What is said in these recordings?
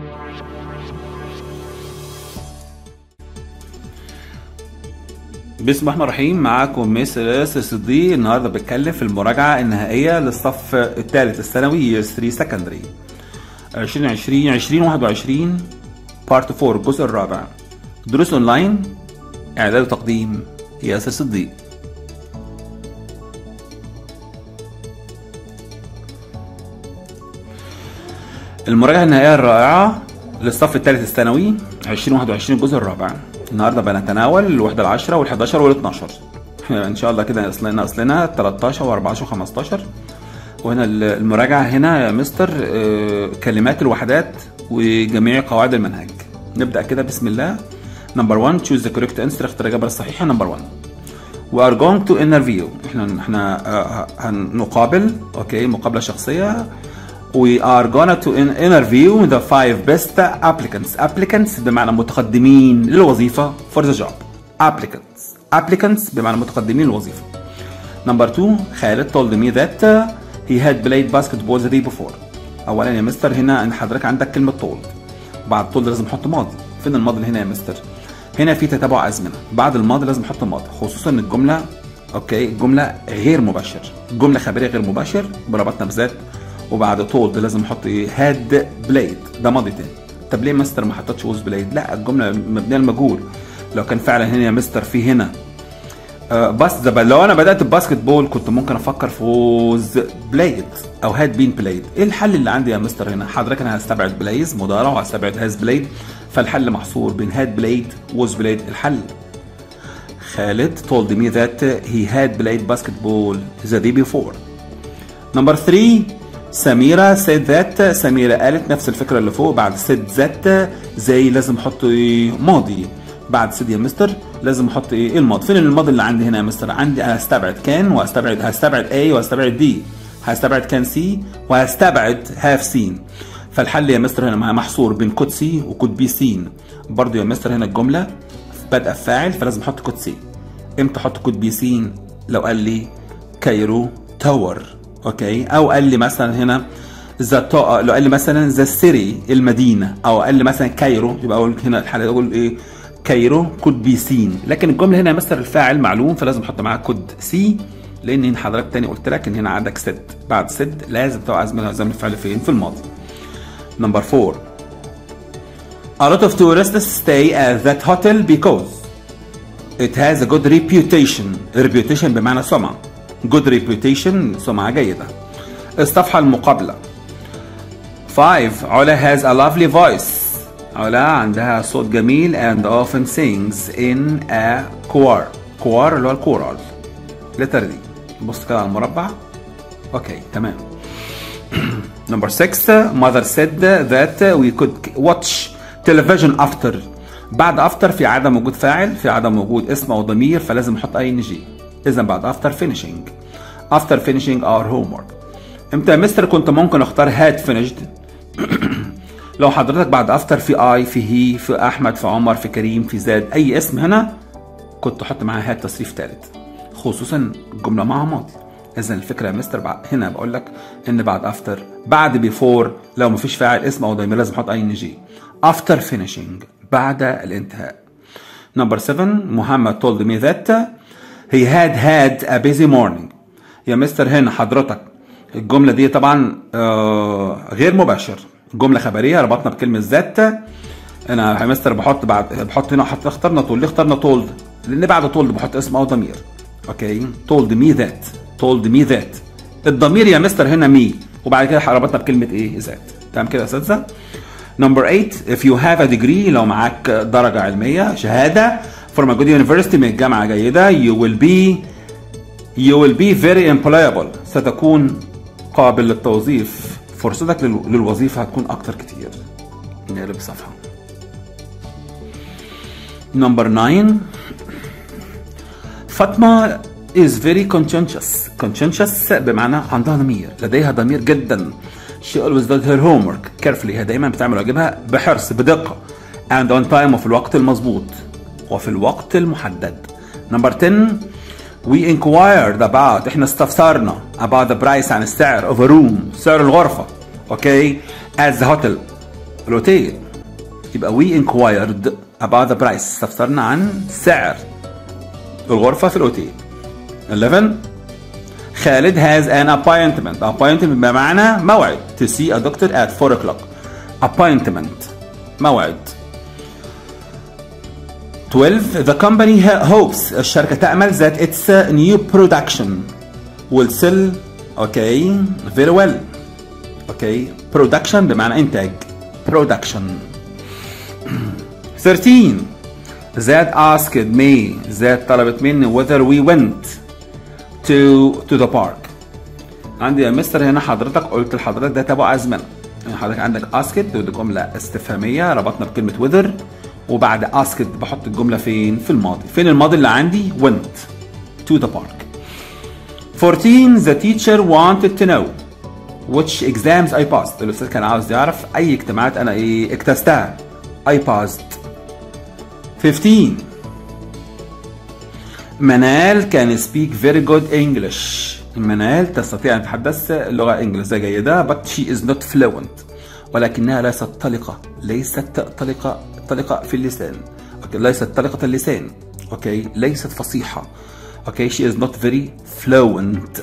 بسم الله الرحمن الرحيم معاكم مستر اس صديق النهارده بتكلم في المراجعه النهائيه للصف الثالث الثانوي 3 سكندري 2020 2021 بارت 4 الجزء الرابع دروس اونلاين اعداد وتقديم ياسر صديق المراجعه النهائيه الرائعه للصف الثالث الثانوي 2021 الجزء الرابع النهارده بنتناول الوحده العشرة وال11 وال12 ان شاء الله كده اصلنا اصلنا 13 و14 و15 وهنا المراجعه هنا يا مستر آه، كلمات الوحدات وجميع قواعد المنهج نبدا كده بسم الله نمبر 1 تشوز ذا كوريكت انسر اختار الاجابه الصحيحه نمبر 1 we are going to interview احنا احنا آه، هنقابل اوكي مقابله شخصيه we are gonna to in- interview the five best applicants applicants بمعنى متقدمين للوظيفة for the job applicants applicants بمعنى متقدمين للوظيفة number two خالد told me that uh, he had played basketball the day before اولا يا مستر هنا ان حضرتك عندك كلمة told بعد told لازم احط ماضي فين الماضي اللي هنا يا مستر هنا في تتابع ازمنه بعد الماضي لازم احط ماضي خصوصا ان الجمله اوكي الجمله غير مباشر جمله خبريه غير مباشر بربطنا بذات وبعد told لازم احط ايه هاد بلايد ده ماضي تاني طب ليه مستر ما حطيتش ووز بلايد لا الجمله مبنيه المجهول لو كان فعلا هنا يا مستر في هنا آه، بس ده لو انا بدات بباسكت بول كنت ممكن افكر في ووز بلايد او هاد بين بلايد ايه الحل اللي عندي يا مستر هنا حضرتك انا هستبعد بلايز مضارع وهستبعد هاز بلايد فالحل محصور بين هاد بلايد ووز بلايد الحل خالد told me that he had played basketball the day before نمبر 3 سميرة said that سميرة قالت نفس الفكرة اللي فوق بعد said that زي لازم احط ايه ماضي بعد said يا مستر لازم احط ايه إيه الماضي فين الماضي اللي عندي هنا يا مستر عندي هستبعد كان وهستبعد هستبعد A وهستبعد D هستبعد كان سي وهستبعد هاف سين فالحل يا مستر هنا محصور بين كود سي وكود بي سين برضو يا مستر هنا الجملة بدأ فاعل فلازم احط كود سي امتى احط كود بي سين لو قال لي كايرو تاور اوكي او قال لي مثلا هنا ذا لو قال لي مثلا ذا سيري المدينه او قال لي مثلا كايرو يبقى اقول هنا الحاله اقول ايه كايرو كود بي سين لكن الجمله هنا مثلا الفاعل معلوم فلازم احط معاه كود سي لان هنا حضرتك تاني قلت لك ان هنا عندك سد بعد سد لازم تبقى عازم زمن الفعل فين في الماضي نمبر 4 A lot of tourists stay at that hotel because it has a good reputation reputation بمعنى سمعة good reputation سمعة جيدة الصفحة المقابلة 5 علا has a lovely voice علا عندها صوت جميل and often sings in a choir choir اللي هو الكورال letter دي بص كده على المربع اوكي تمام Number six, mother said that we could watch television after. بعد after في عدم وجود فاعل في عدم وجود اسم او ضمير فلازم نحط اي ان جي. اذا بعد after finishing. After finishing our homework. امتى يا مستر كنت ممكن اختار had finished لو حضرتك بعد after في اي في هي في احمد في عمر في كريم في زاد اي اسم هنا كنت احط معاها هات تصريف ثالث خصوصا الجمله معها ماضي اذا الفكره يا مستر بعد هنا بقول لك ان بعد افتر بعد بيفور لو مفيش فاعل اسم او ضمير لازم احط اي ان جي افتر فينيشنج بعد الانتهاء نمبر 7 محمد told me that he had had a busy morning يا مستر هنا حضرتك الجمله دي طبعا آه غير مباشر جمله خبريه ربطنا بكلمه ذات انا يا مستر بحط بعد بحط هنا حط اخترنا طول ليه اخترنا تولد لان بعد تولد بحط اسم او ضمير اوكي told me that told me that الضمير يا مستر هنا مي وبعد كده ربطنا بكلمه ايه ذات تمام كده يا اساتذه نمبر 8 if you have a degree لو معاك درجه علميه شهاده from a good university من جامعه جيده you will be you will be very employable ستكون قابل للتوظيف فرصتك لل- للوظيفه هتكون اكتر كتير نقلب صفحه نمبر 9 فاطمه is very conscientious conscientious بمعنى عندها ضمير لديها ضمير جدا she always does her homework carefully هي دايما بتعمل واجبها بحرص بدقة and on time وفي الوقت المظبوط وفي الوقت المحدد number 10 we inquired about احنا استفسرنا about the price عن السعر of a room سعر الغرفة اوكي at the hotel الاوتيل يبقى we inquired about the price استفسرنا عن سعر الغرفة في الاوتيل 11 خالد has an appointment appointment بمعنى موعد to see a doctor at 4 o'clock appointment موعد 12 the company hopes الشركة تأمل that its new production will sell okay very well okay production بمعنى إنتاج production 13 that asked me that طلبت مني whether we went to to the park عندي يا مستر هنا حضرتك قلت لحضرتك ده تبع أزمنة يعني حضرتك عندك asked ودي جملة استفهامية ربطنا بكلمة whether وبعد asked بحط الجملة فين؟ في الماضي فين الماضي اللي عندي؟ went to the park 14 the teacher wanted to know which exams I passed الأستاذ كان عاوز يعرف أي اجتماعات أنا إيه اجتزتها I passed 15 منال can speak very good English منال تستطيع أن تتحدث اللغة إنجليزية جيدة but she is not fluent ولكنها ليست طلقة ليست طلقة طلقة في اللسان أوكي ليست طلقة اللسان أوكي ليست فصيحة أوكي she is not very fluent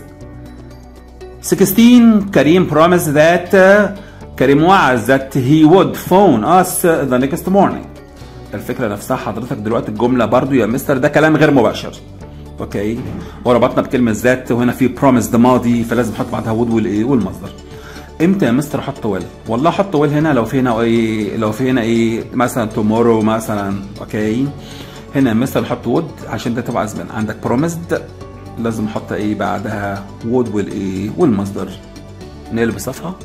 16 كريم promised that uh, كريم وعد that he would phone us the next morning الفكره نفسها حضرتك دلوقتي الجمله برضو يا مستر ده كلام غير مباشر اوكي وربطنا بكلمه ذات وهنا في بروميس ده ماضي فلازم احط بعدها وود والايه والمصدر امتى يا مستر احط ويل والله احط ويل هنا لو في هنا ايه لو في هنا ايه مثلا تومورو مثلا اوكي هنا يا مستر احط وود عشان ده تبع زمان عندك بروميسد لازم احط ايه بعدها وود والايه والمصدر نقلب الصفحه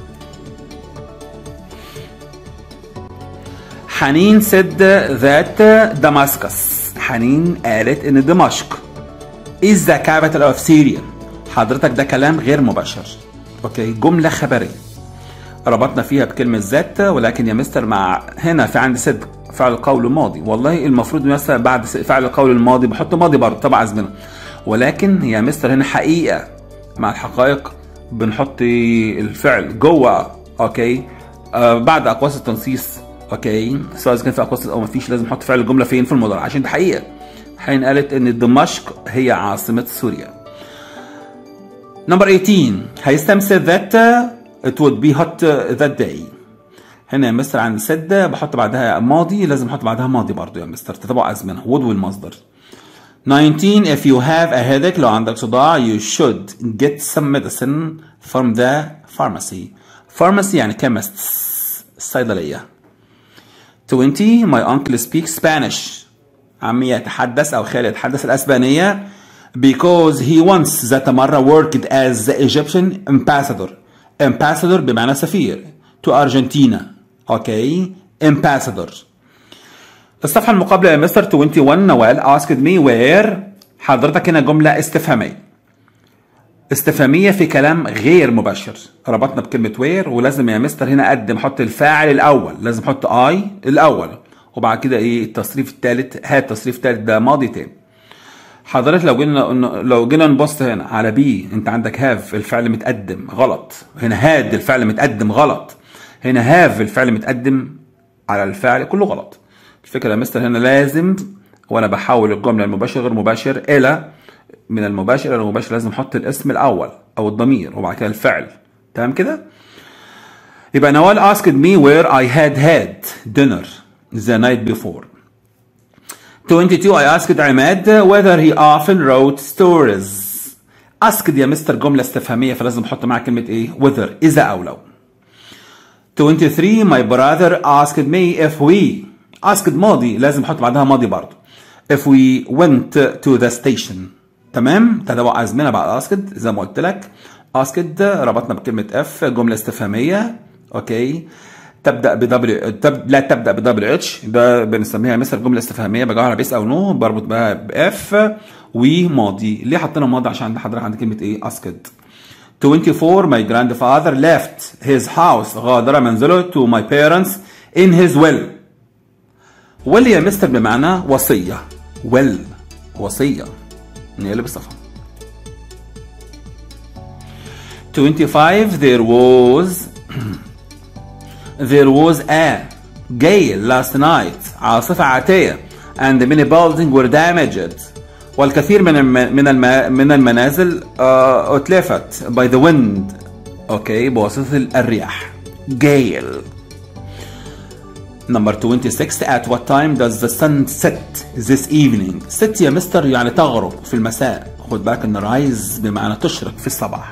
حنين said that Damascus حنين قالت ان دمشق is the capital of Syria حضرتك ده كلام غير مباشر اوكي جملة خبرية ربطنا فيها بكلمة ذات ولكن يا مستر مع هنا في عندي صدق فعل قول ماضي والله المفروض مثلا بعد فعل القول الماضي بحط ماضي برضه طبعا أزمنة ولكن يا مستر هنا حقيقة مع الحقائق بنحط الفعل جوه اوكي آه بعد اقواس التنصيص اوكي سواء اذا كان في اقواس او ما فيش لازم احط فعل الجمله فين في المضارع عشان دي حقيقه حين قالت ان دمشق هي عاصمه سوريا نمبر 18 هيستم said that it would be hot that day هنا يا مستر عند said بحط بعدها ماضي لازم احط بعدها ماضي برضو يا مستر تتابع ازمنه would والمصدر 19 if you have a headache لو عندك صداع you should get some medicine from the pharmacy pharmacy يعني chemist الصيدليه 20 my uncle speaks Spanish عمي يتحدث أو خالي يتحدث الأسبانية because he once ذات مرة worked as the Egyptian ambassador ambassador بمعنى سفير to Argentina اوكي ambassador الصفحة المقابلة يا مستر 21 نوال asked me where حضرتك هنا جملة استفهامية استفهامية في كلام غير مباشر ربطنا بكلمة وير ولازم يا مستر هنا اقدم احط الفاعل الاول لازم احط اي الاول وبعد كده ايه التصريف الثالث هات التصريف الثالث ده ماضي تاني حضرتك لو جينا لو جينا نبص هنا على بي انت عندك هاف الفعل متقدم غلط هنا هاد الفعل متقدم غلط هنا هاف الفعل متقدم على الفعل كله غلط الفكره يا مستر هنا لازم وانا بحول الجمله المباشر غير مباشر الى من المباشر الى المباشر لازم احط الاسم الاول او الضمير وبعد كده الفعل تمام كده يبقى نوال asked me where I had had dinner the night before 22 I asked عماد whether he often wrote stories asked يا مستر جملة استفهامية فلازم احط معاها كلمة ايه whether إذا أو لو 23 my brother asked me if we asked ماضي لازم احط بعدها ماضي برضه if we went to the station تمام تتابع أزمنة بعد asked زي ما قلت لك asked ربطنا بكلمة f جملة استفهامية اوكي تبدا ب دبليو تب... لا تبدا ب دبليو اتش ده بنسميها مثل جمله استفهاميه بجاوب على بيس او نو بربط بها باف وماضي ليه حطينا ماضي عشان عند حضرتك عند كلمه ايه اسكد 24 my grandfather left his house غادر منزله to my parents in his will will يا مستر بمعنى وصيه will وصيه نقلب الصفحه 25 there was there was a gale last night عاصفة عاتية and many buildings were damaged والكثير من الم... من الم... من المنازل uh, اتلفت by the wind اوكي بواسطة الرياح gale Number 26 At what time does the sun set this evening? set يا مستر يعني تغرب في المساء خد بالك ان rise بمعنى تشرق في الصباح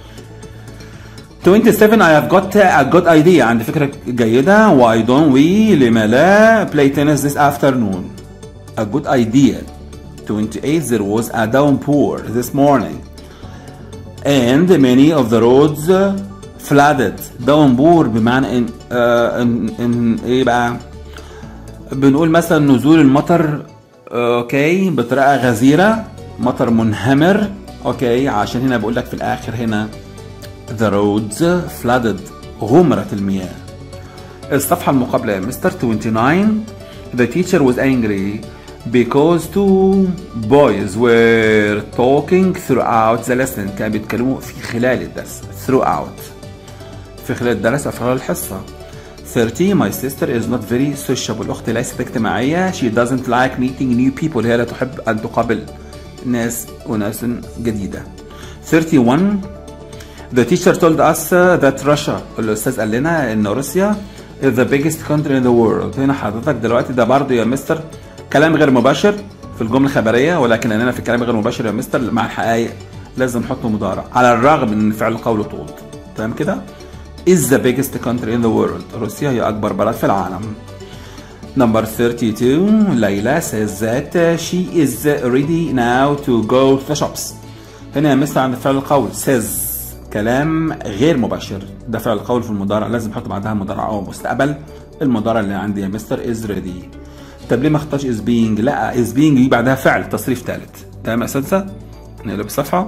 27 I have got a good idea عندي فكرة جيدة why don't we لما لا play tennis this afternoon a good idea 28 there was a downpour this morning and many of the roads flooded downpour بمعنى ان, آه إن, إن ايه بقى بنقول مثلا نزول المطر اوكي بطريقه غزيره مطر منهمر اوكي عشان هنا بقول لك في الاخر هنا the roads flooded غمرت المياه الصفحة المقابلة يا مستر 29 the teacher was angry because two boys were talking throughout the lesson كانوا بيتكلموا في خلال الدرس throughout في خلال الدرس أو في خلال الحصة 30 my sister is not very sociable أختي ليست اجتماعية she doesn't like meeting new people هي لا تحب أن تقابل ناس وناس جديدة 31 The teacher told us that Russia الأستاذ قال لنا إن روسيا is the biggest country in the world هنا حضرتك دلوقتي ده برضه يا مستر كلام غير مباشر في الجملة الخبرية ولكن أننا في الكلام غير مباشر يا مستر مع الحقائق لازم نحط مضارع على الرغم من فعل القول طول تمام كده is the biggest country in the world روسيا هي أكبر بلد في العالم Number 32 ليلى says that she is ready now to go to the shops هنا يا مستر عند فعل القول says كلام غير مباشر ده فعل القول في المضارع لازم نحط بعدها مضارع او مستقبل المضارع اللي عندي يا مستر از ريدي طب ليه ما اختارش از بينج لا از بينج يجي بعدها فعل تصريف ثالث تمام يا اساتذه نقلب الصفحه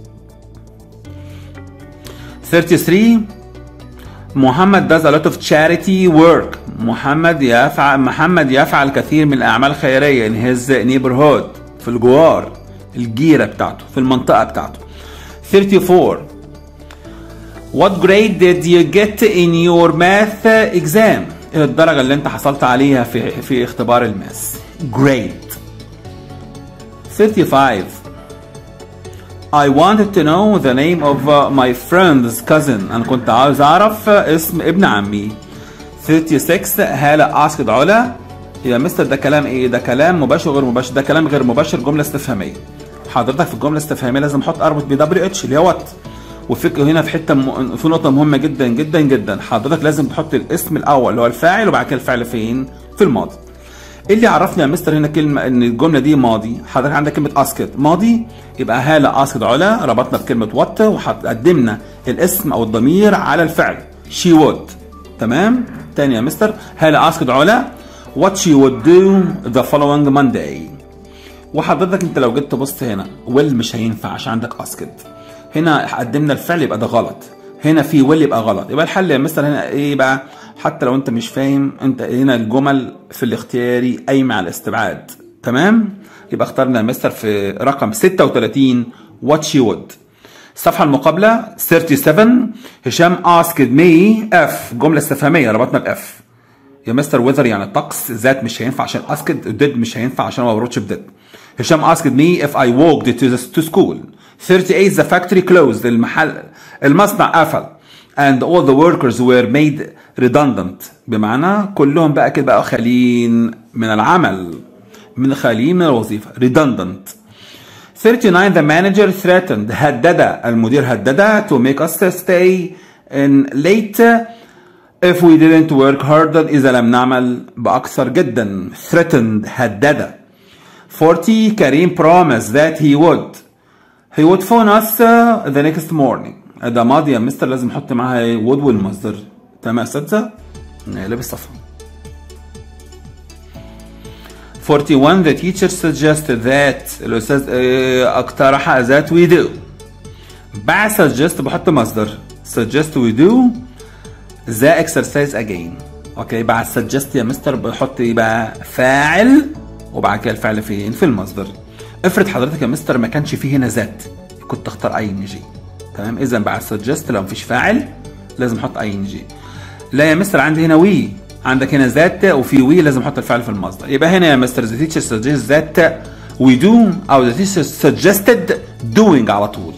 33 محمد does a lot of charity work محمد يفعل محمد يفعل كثير من الاعمال الخيريه in his neighborhood في الجوار الجيره بتاعته في المنطقه بتاعته 34 What grade did you get in your math exam؟ ايه الدرجة اللي انت حصلت عليها في في اختبار الماس؟ Grade 35 I wanted to know the name of uh, my friend's cousin أنا كنت عاوز أعرف اسم ابن عمي 36 هالة asked علا يا مستر ده كلام ايه؟ ده كلام مباشر وغير مباشر ده كلام غير مباشر جملة استفهامية حضرتك في الجملة الاستفهامية لازم احط اربط ب دبليو اتش اللي هو وات وفكر هنا في حته م... في نقطه مهمه جدا جدا جدا حضرتك لازم تحط الاسم الاول اللي هو الفاعل وبعد كده الفعل فين في الماضي ايه اللي عرفني يا مستر هنا كلمه ان الجمله دي ماضي حضرتك عندك كلمه اسكت ماضي يبقى هاله اسكت علا ربطنا بكلمه وات وقدمنا الاسم او الضمير على الفعل شي وود تمام تاني يا مستر هاله اسكت علا what she would do the following Monday وحضرتك انت لو جيت تبص هنا ويل مش هينفع عشان عندك اسكت هنا قدمنا الفعل يبقى ده غلط هنا في ويل يبقى غلط يبقى الحل يا مستر هنا ايه بقى حتى لو انت مش فاهم انت هنا الجمل في الاختياري قايمه على الاستبعاد تمام يبقى اخترنا يا مستر في رقم 36 what she would الصفحة المقابلة 37 هشام asked me if جملة استفهامية ربطنا باف يا مستر ويذر يعني الطقس ذات مش هينفع عشان اسكت ديد مش هينفع عشان ما بربطش بديد هشام asked me if I walked to, the, to school 38 the factory closed المحل المصنع قفل and all the workers were made redundant بمعنى كلهم بقى كده بقى خاليين من العمل من خاليين من الوظيفة redundant 39 the manager threatened هدد المدير هدد to make us stay in late if we didn't work harder إذا لم نعمل بأكثر جدا threatened هدد 40 كريم promised that he would he would phone us uh, the next morning ده ماضي يا مستر لازم نحط معاها would والمصدر تمام يا اساتذه نقلب الصفحه 41 the teacher suggested that الاستاذ اقترح that we do بعد suggest بحط مصدر suggest we do the exercise again اوكي بعد suggest يا مستر بحط ايه بقى فاعل وبعد كده الفعل فين في المصدر افرض حضرتك يا مستر ما كانش فيه هنا ذات كنت اختار اي ان جي تمام اذا بعد suggest لو مفيش فاعل لازم احط اي ان جي لا يا مستر عندي هنا وي عندك هنا ذات وفي وي لازم احط الفعل في المصدر يبقى هنا يا مستر the teacher suggests that we do او the teacher suggested doing على طول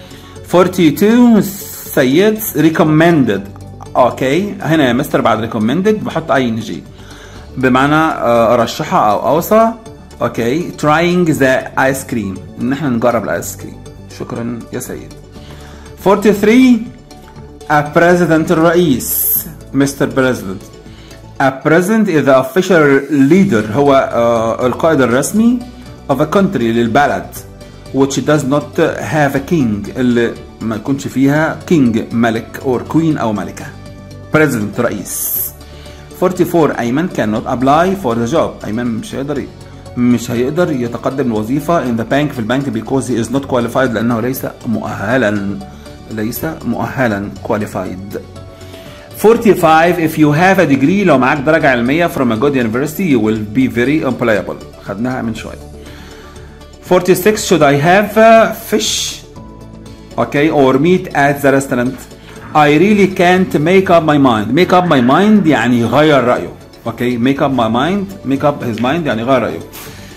42 سيد recommended اوكي هنا يا مستر بعد recommended بحط اي ان جي بمعنى آه، ارشحها او اوصى اوكي trying the ice cream ان احنا نجرب الايس كريم شكرا يا سيد 43 a president الرئيس Mr. President A president is the official leader هو uh, القائد الرسمي of a country للبلد which does not have a king اللي ما يكونش فيها king ملك or queen أو ملكة president رئيس 44 أيمن cannot apply for the job أيمن مش هيقدر مش هيقدر يتقدم الوظيفة in the bank في البنك because he is not qualified لأنه ليس مؤهلا ليس مؤهلا qualified 45 if you have a degree لو معاك درجة علمية from a good university you will be very employable خدناها من شوية 46 should I have uh, fish okay or meat at the restaurant I really can't make up my mind make up my mind يعني غير رأيه okay make up my mind make up his mind يعني غير رأيه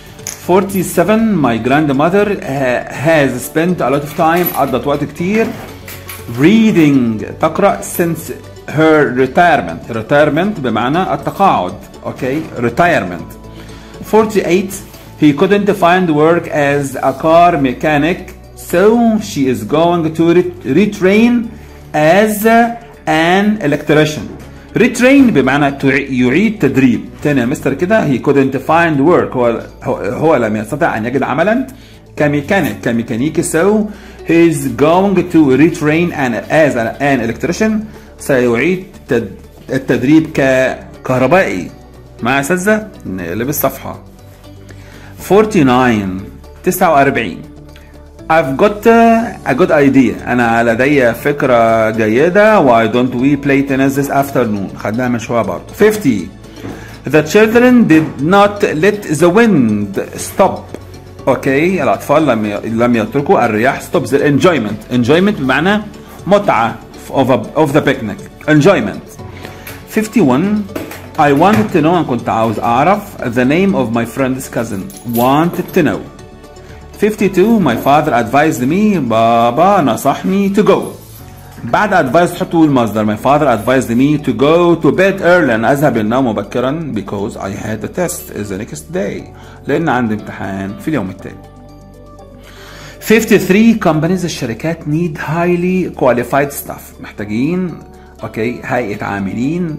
47 my grandmother uh, has spent a lot of time قضت وقت كتير reading تقرأ since her retirement retirement بمعنى التقاعد اوكي retirement 48 he couldn't find work as a car mechanic so she is going to retrain as an electrician retrain بمعنى يعيد تدريب تاني يا مستر كده he couldn't find work هو هو لم يستطع ان يجد عملا كميكانيك كميكانيكي so he is going to retrain an, as an electrician سيعيد التدريب ككهربائي مع اساتذه نقلب الصفحه 49 49 I've got a good idea أنا لدي فكرة جيدة why don't we play tennis this afternoon خدناها من شوية برضه 50 The children did not let the wind stop اوكي الأطفال لم لم يتركوا الرياح stop the enjoyment enjoyment بمعنى متعة of, a, of the picnic enjoyment 51 I wanted to know أنا كنت عاوز أعرف the name of my friend's cousin wanted to know 52 my father advised me بابا نصحني to go بعد advice تحطوا المصدر my father advised me to go to bed early أن أذهب للنوم مبكرا because I had a test the next day لأن عندي امتحان في اليوم التالي 53 companies الشركات need highly qualified staff محتاجين اوكي هيئة عاملين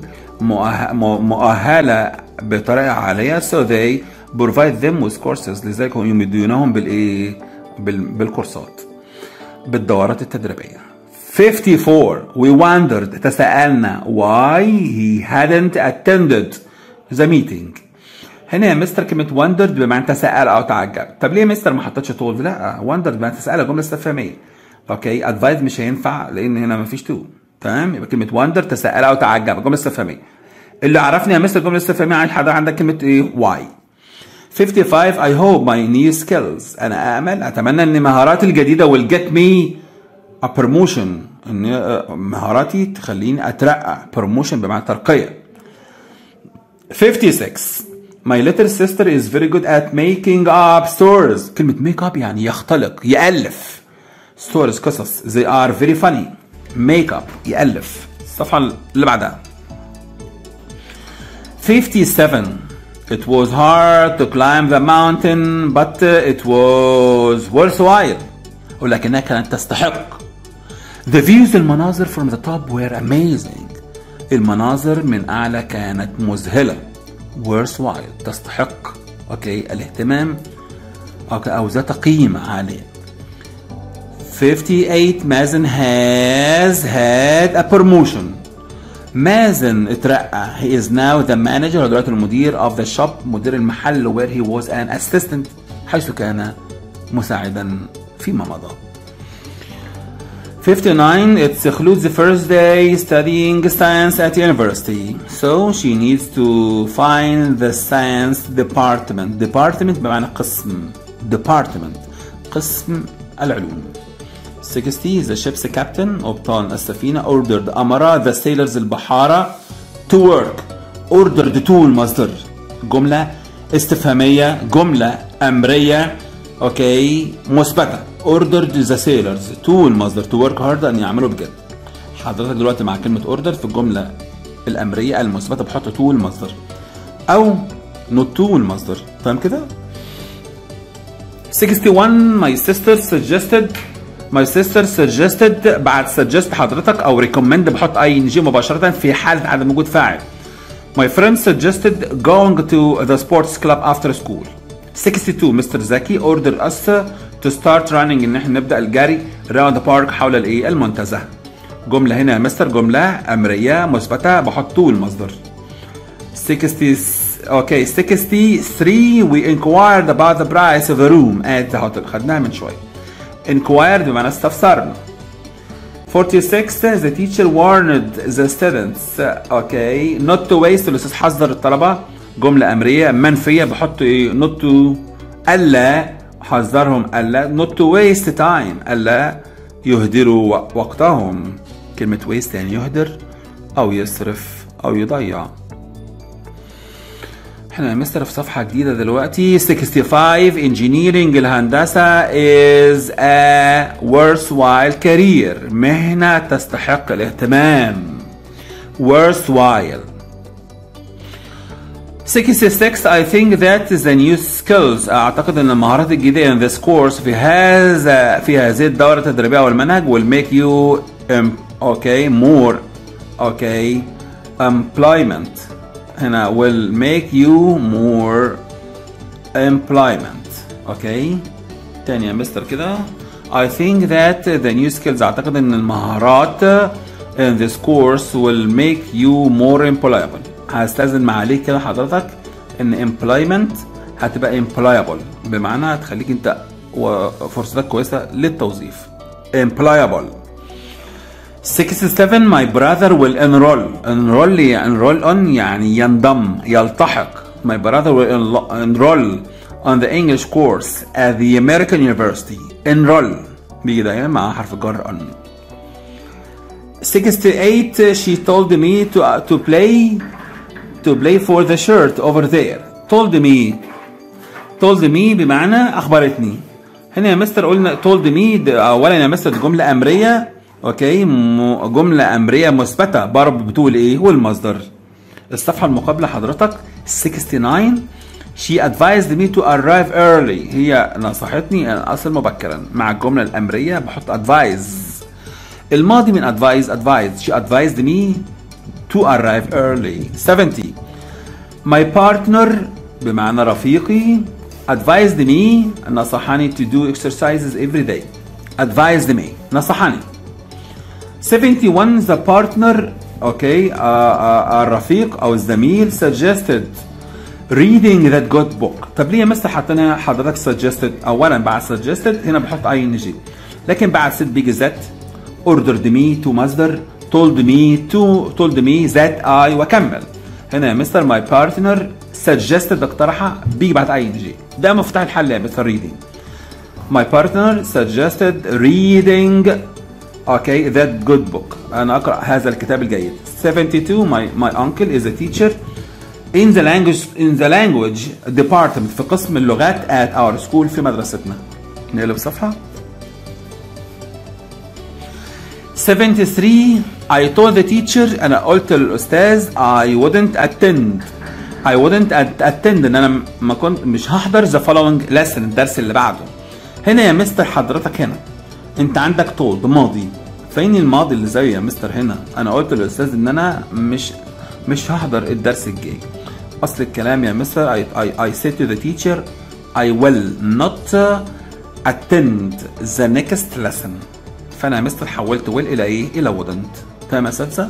مؤهلة بطريقة عالية so they provide them with courses لذلك هم يمدونهم بالايه بالكورسات بالدورات التدريبية 54 we wondered تساءلنا why he hadn't attended the meeting هنا يا مستر كلمة وندرد بمعنى تساءل أو تعجب طب ليه يا مستر ما حطيتش تولد لا وندرد بمعنى تساءل جملة استفهامية اوكي ادفايز مش هينفع لان هنا ما فيش تو تمام يبقى كلمة وندر تساءل أو تعجب جملة استفهامية اللي عرفني يا مستر جملة استفهامية عن حضرتك عندك كلمة ايه واي 55 I hope my new skills أنا أأمل أتمنى إن مهاراتي الجديدة will get me a promotion إن مهاراتي تخليني أترقى promotion بمعنى ترقية 56 My little sister is very good at making up stories. كلمة make up يعني يختلق يألف. Stories قصص. They are very funny. Make up يألف. الصفحة اللي بعدها. 57 It was hard to climb the mountain but it was worthwhile. ولكنها كانت تستحق. The views المناظر from the top were amazing. المناظر من أعلى كانت مذهلة. worthwhile تستحق اوكي الاهتمام اوكي او ذات قيمة عالية 58 مازن has had a promotion مازن اترقى he is now the manager هو دلوقتي المدير of the shop مدير المحل where he was an assistant حيث كان مساعدا فيما مضى 59 it includes the first day studying science at university so she needs to find the science department department بمعنى قسم department قسم العلوم 60 the ship's captain قبطان السفينة ordered أمر the sailors البحارة to work ordered to المصدر جملة استفهامية جملة أمرية أوكي مثبتة ordered the sailors to المصدر to work hard أن يعملوا بجد حضرتك دلوقتي مع كلمة order في الجملة الأمرية المثبتة بحط to المصدر أو not to المصدر فاهم كده؟ 61 my sister suggested my sister suggested بعد suggest حضرتك او recommend بحط اي ان جي مباشره في حاله عدم وجود فاعل my friend suggested going to the sports club after school 62 مستر زكي ordered us to start running ان احنا نبدا الجري around the park حول الايه المنتزه جمله هنا يا مستر جمله امريه مثبته بحط to المصدر 60 اوكي 63 we inquired about the price of a room at the hotel خدناها من شويه inquired بمعنى استفسرنا 46 the teacher warned the students اوكي not to waste الاستاذ حذر الطلبه جمله امريه منفيه بحط ايه not to الا حذرهم الا not to waste time الا يهدروا وقتهم كلمه waste يعني يهدر او يصرف او يضيع احنا يا مستر في صفحة جديدة دلوقتي 65 engineering الهندسة is a worthwhile career مهنة تستحق الاهتمام worthwhile 66 I think that the new skills اعتقد ان المهارات الجديدة in this course في هذا في هذه الدورة التدريبية والمنهج will make you um, okay more okay employment هنا will make you more employment اوكي تاني يا مستر كده I think that the new skills اعتقد ان المهارات in this course will make you more employable هستاذن معاليك كده حضرتك ان employment هتبقى employable بمعنى هتخليك انت وفرصتك كويسه للتوظيف employable 67 my brother will enroll enroll enroll on يعني ينضم يلتحق my brother will enroll on the English course at the American University enroll بيجي دايما مع حرف الجر on 68 she told me to to play to play for the shirt over there told me told me بمعنى اخبرتني هنا يا مستر قلنا told me اولا يا مستر دي جمله امريه اوكي جمله امريه مثبته برب بتقول ايه والمصدر الصفحه المقابله حضرتك 69 she advised me to arrive early هي نصحتني ان اصل مبكرا مع الجمله الامريه بحط advise الماضي من advise advised she advised me to arrive early 70 my partner بمعنى رفيقي advised me نصحني to do exercises every day advised me نصحني 71 the partner اوكي okay, uh, uh, الرفيق او الزميل suggested reading that good book طب ليه يا مستر حطينا حضرتك suggested اولا بعد suggested هنا بحط اي ان جي لكن بعد said بيجي that ordered me to مصدر told me to told me that I وكمل هنا يا مستر my partner suggested اقترح بيجي بعد اي ان جي ده مفتاح الحل يا مستر reading my partner suggested reading okay that good book انا اقرا هذا الكتاب الجيد 72 my my uncle is a teacher in the language in the language department في قسم اللغات at our school في مدرستنا نقلب صفحه 73 I told the teacher انا قلت للاستاذ I wouldn't attend I wouldn't attend ان انا ما كنت مش هحضر the following lesson الدرس اللي بعده هنا يا مستر حضرتك هنا انت عندك told ماضي فين الماضي اللي زيه يا مستر هنا انا قلت للاستاذ ان انا مش مش هحضر الدرس الجاي اصل الكلام يا مستر I, I, I said to the teacher I will not attend the next lesson فانا يا مستر حولت will الى ايه الى wouldn't فاهم يا اساتذه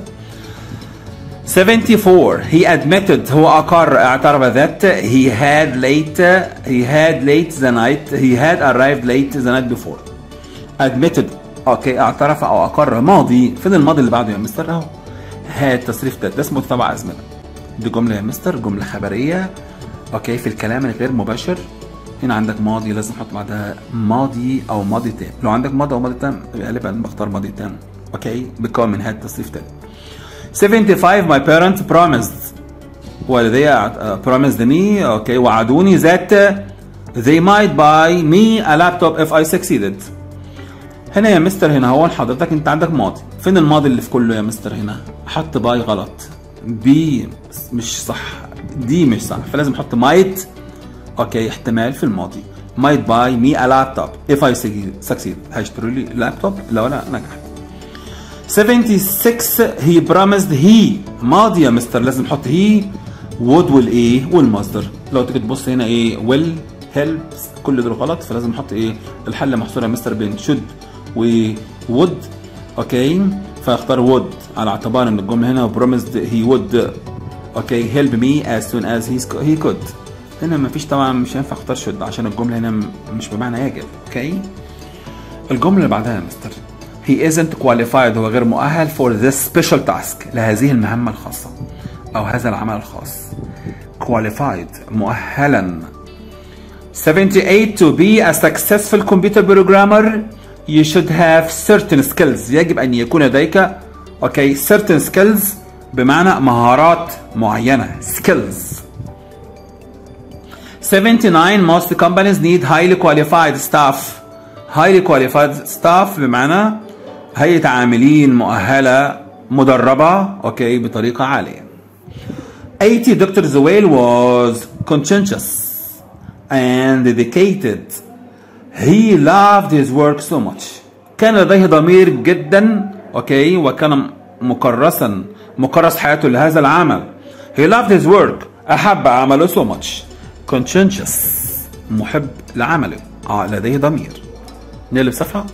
74 he admitted هو اقر اعترف that he had late he had late the night he had arrived late the night before admitted اوكي اعترف او اقر ماضي فين الماضي اللي بعده يا مستر اهو هاد تصريف ده ده اسمه تبع ازمنه دي جمله يا مستر جمله خبريه اوكي في الكلام الغير مباشر هنا عندك ماضي لازم احط بعدها ماضي او ماضي تام لو عندك ماضي او ماضي تام غالبا بختار ماضي تام اوكي بيكون من هاد تصريف تاني 75 my parents promised والدي promised me اوكي وعدوني that they might buy me a laptop if I succeeded هنا يا مستر هنا هو حضرتك انت عندك ماضي فين الماضي اللي في كله يا مستر هنا حط باي غلط بي مش صح دي مش صح فلازم احط might اوكي احتمال في الماضي might buy me a laptop if I succeed هيشتروا لي لابتوب لو انا نجحت 76 he promised he ماضي يا مستر لازم احط he would والايه والمصدر لو تيجي تبص هنا ايه will helps كل دول غلط فلازم احط ايه الحل محصور يا مستر بين should و would اوكي فاختار would على اعتبار ان الجمله هنا promised he would اوكي help me as soon as he could هنا مفيش طبعا مش هينفع اختار should عشان الجمله هنا مش بمعنى يجب اوكي الجمله اللي بعدها يا مستر he isn't qualified هو غير مؤهل for this special task لهذه المهمة الخاصة أو هذا العمل الخاص qualified مؤهلا 78 to be a successful computer programmer you should have certain skills يجب أن يكون لديك okay certain skills بمعنى مهارات معينة skills 79 most companies need highly qualified staff highly qualified staff بمعنى هيئة عاملين مؤهلة مدربة اوكي بطريقة عالية 80 Dr. Zuwail was conscientious and dedicated he loved his work so much كان لديه ضمير جدا اوكي وكان مكرسا مكرس حياته لهذا العمل he loved his work احب عمله so much conscientious محب لعمله اه لديه ضمير نقلب صفحه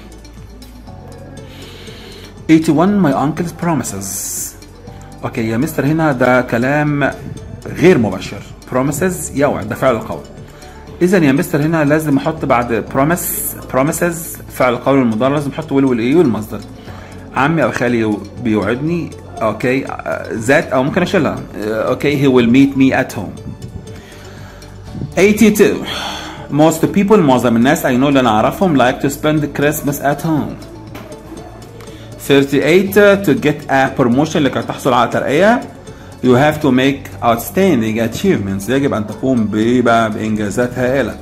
81 my uncle's promises اوكي يا مستر هنا ده كلام غير مباشر promises يوعد ده فعل القول اذا يا مستر هنا لازم احط بعد promise promises فعل القول المضارع لازم احط will والايه والمصدر عمي او خالي بيوعدني اوكي ذات او ممكن اشيلها اوكي he will meet me at home 82 most people معظم الناس I know اللي انا اعرفهم like to spend Christmas at home 38 to get a promotion لكي تحصل على ترقية you have to make outstanding achievements يجب أن تقوم بإنجازات هائلة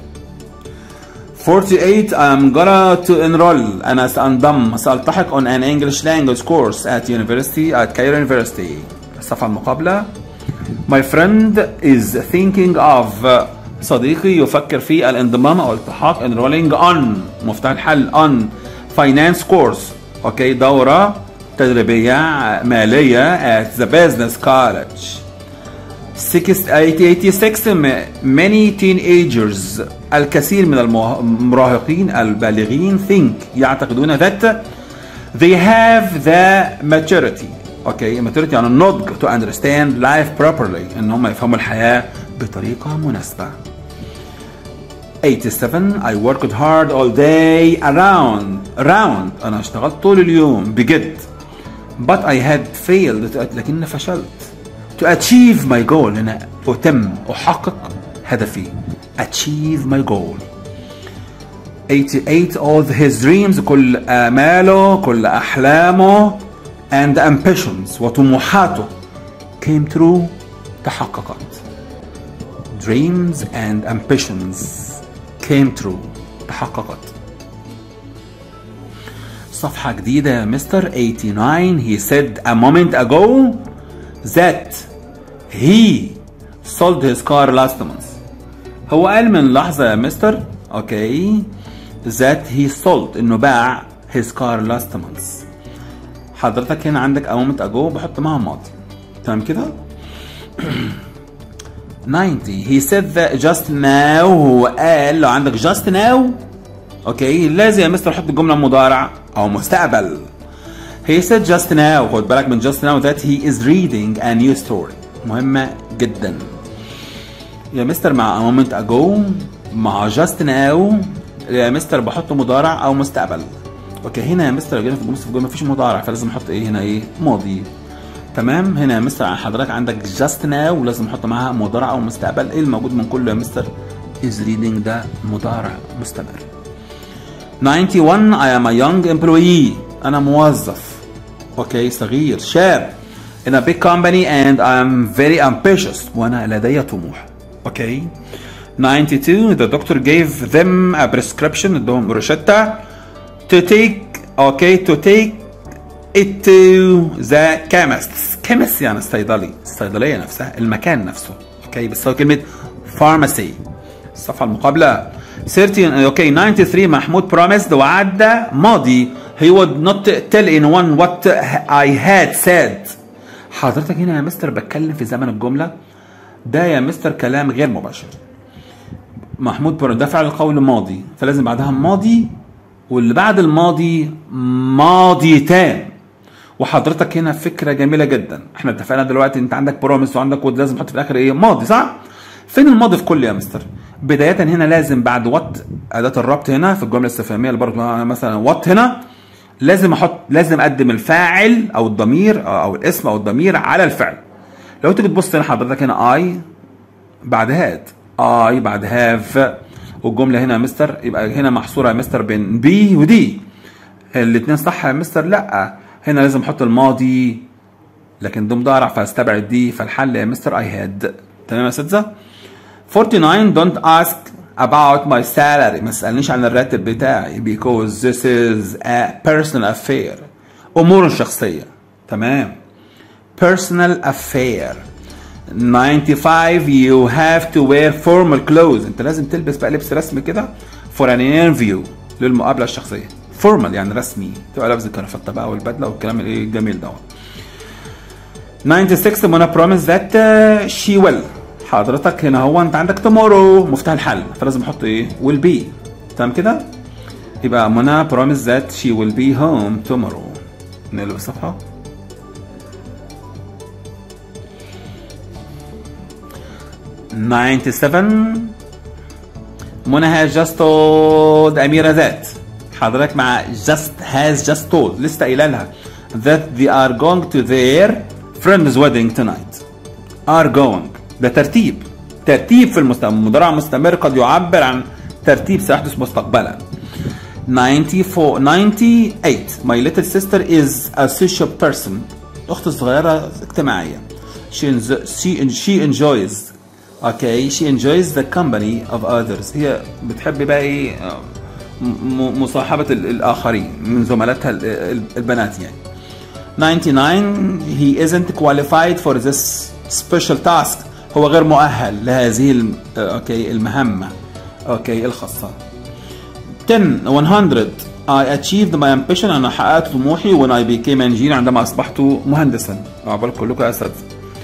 48 I'm gonna to enroll أنا سأنضم سألتحق on an English language course at university at Cairo University الصفحة المقابلة My friend is thinking of صديقي يفكر في الانضمام أو الالتحاق enrolling on مفتاح الحل on finance course اوكي دورة تدريبية مالية at the business college 86 many teenagers الكثير من المراهقين البالغين think يعتقدون that they have the maturity اوكي maturity يعني النضج to understand life properly ان هم يفهموا الحياة بطريقة مناسبة 87 I worked hard all day around around أنا اشتغلت طول اليوم بجد but I had failed لكن فشلت to achieve my goal أنا أتم أحقق هدفي achieve my goal 88 all his dreams كل آماله كل أحلامه and ambitions وطموحاته came true تحققت dreams and ambitions came true تحققت صفحة جديدة يا مستر 89 he said a moment ago that he sold his car last month هو قال من لحظة يا مستر اوكي that he sold انه باع his car last month حضرتك هنا عندك a moment ago بحط معاها ماضي تمام كده 90 he said that just now هو قال لو عندك just now اوكي لازم يا مستر احط الجمله مضارع او مستقبل he said just now خد بالك من just now that he is reading a new story مهمه جدا يا مستر مع a moment ago مع just now يا مستر بحط مضارع او مستقبل اوكي هنا يا مستر جينا في الجمله في الجمله مفيش مضارع فلازم احط ايه هنا ايه ماضي تمام هنا يا مستر حضرتك عندك just now ولازم احط معاها مضارع او مستقبل ايه الموجود من كله يا مستر is reading ده مضارع مستمر 91 I am a young employee انا موظف اوكي صغير شاب in a big company and I'm very ambitious وانا لدي طموح okay 92 the doctor gave them a prescription ادهم روشتة to take okay to take it to the chemist chemist يعني الصيدلي الصيدلية نفسها المكان نفسه اوكي بس هو كلمة pharmacy الصفحة المقابلة 30 اوكي 93 محمود promised وعد ماضي he would not tell anyone what I had said حضرتك هنا يا مستر بتكلم في زمن الجملة ده يا مستر كلام غير مباشر محمود بر ده فعل القول ماضي فلازم بعدها ماضي واللي بعد الماضي ماضي تام وحضرتك هنا فكره جميله جدا احنا اتفقنا دلوقتي انت عندك بروميس وعندك ود لازم تحط في الاخر ايه ماضي صح فين الماضي في كل يا مستر بدايه هنا لازم بعد وات اداه الربط هنا في الجمله الاستفهاميه اللي برضه مثلا وات هنا لازم احط لازم اقدم الفاعل او الضمير او الاسم او الضمير على الفعل لو تيجي تبص هنا حضرتك هنا اي بعد هاد اي بعد هاف والجمله هنا يا مستر يبقى هنا محصوره يا مستر بين بي ودي الاثنين صح يا مستر لا هنا لازم احط الماضي لكن ده مضارع فاستبعد دي فالحل يا مستر اي هاد تمام يا اساتذه 49 don't ask about my salary ما تسالنيش عن الراتب بتاعي because this is a personal affair امور شخصيه تمام personal affair 95 you have to wear formal clothes انت لازم تلبس بقى لبس رسمي كده for an interview للمقابله الشخصيه formal يعني رسمي تبقى لابس الكرافته بقى والبدله والكلام الايه الجميل دوت 96 منى promise that uh, she will حضرتك هنا هو انت عندك tomorrow مفتاح الحل فلازم احط ايه will be تمام كده يبقى منى promise that she will be home tomorrow نقلب الصفحه Ninety-seven. منى has just told أميرة that حضرتك مع just has just told لسه قايله لها that they are going to their friend's wedding tonight are going ده ترتيب ترتيب في المستقبل مضارع مستمر قد يعبر عن ترتيب سيحدث مستقبلا 94 98 my little sister is a social person أختي الصغيرة اجتماعية she, she, she enjoys okay she enjoys the company of others هي بتحب بقى ايه مصاحبة الآخرين من زملاتها البنات يعني 99 he isn't qualified for this special task هو غير مؤهل لهذه اوكي المهمة اوكي الخاصة 10 100 I achieved my ambition أنا حققت طموحي when I became engineer عندما أصبحت مهندسا عقبال كلكم يا أساتذة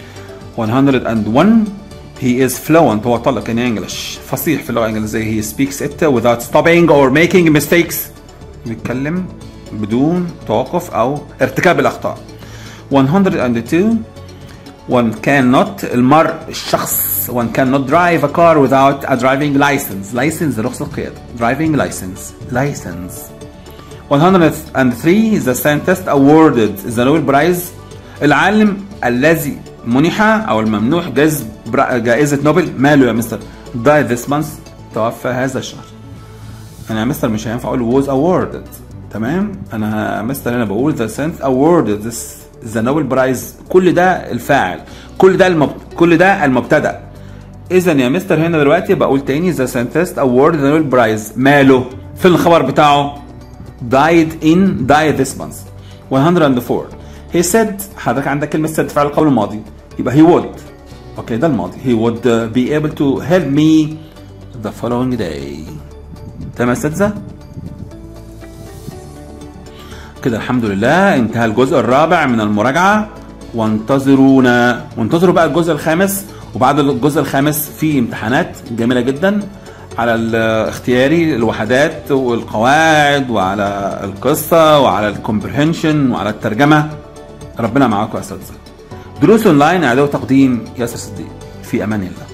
101 He is fluent هو طلق in English فصيح في اللغة الإنجليزية he speaks it without stopping or making mistakes بيتكلم بدون توقف أو ارتكاب الأخطاء 102 one cannot المرء الشخص one cannot drive a car without a driving license license رخصة القيادة driving license license 103 the scientist awarded the Nobel Prize العالم الذي منح او الممنوح جائزه جائزه نوبل ماله يا مستر died this month توفى هذا الشهر انا يا مستر مش هينفع اقول was awarded تمام انا يا مستر انا بقول the scientist awarded this the Nobel Prize كل ده الفاعل كل ده المب... كل ده المبتدا اذا يا مستر هنا دلوقتي بقول تاني the scientist awarded the Nobel Prize ماله في الخبر بتاعه died in died this month 104 he said حضرتك عندك كلمة said فعل القول الماضي يبقى he would اوكي ده الماضي he would uh, be able to help me the following day تمام يا اساتذة كده الحمد لله انتهى الجزء الرابع من المراجعة وانتظرونا وانتظروا بقى الجزء الخامس وبعد الجزء الخامس في امتحانات جميلة جدا على الاختياري الوحدات والقواعد وعلى القصة وعلى الكومبرهنشن وعلى الترجمة ربنا معاكم يا اساتذه دروس اونلاين اعداد وتقديم ياسر صديق في امان الله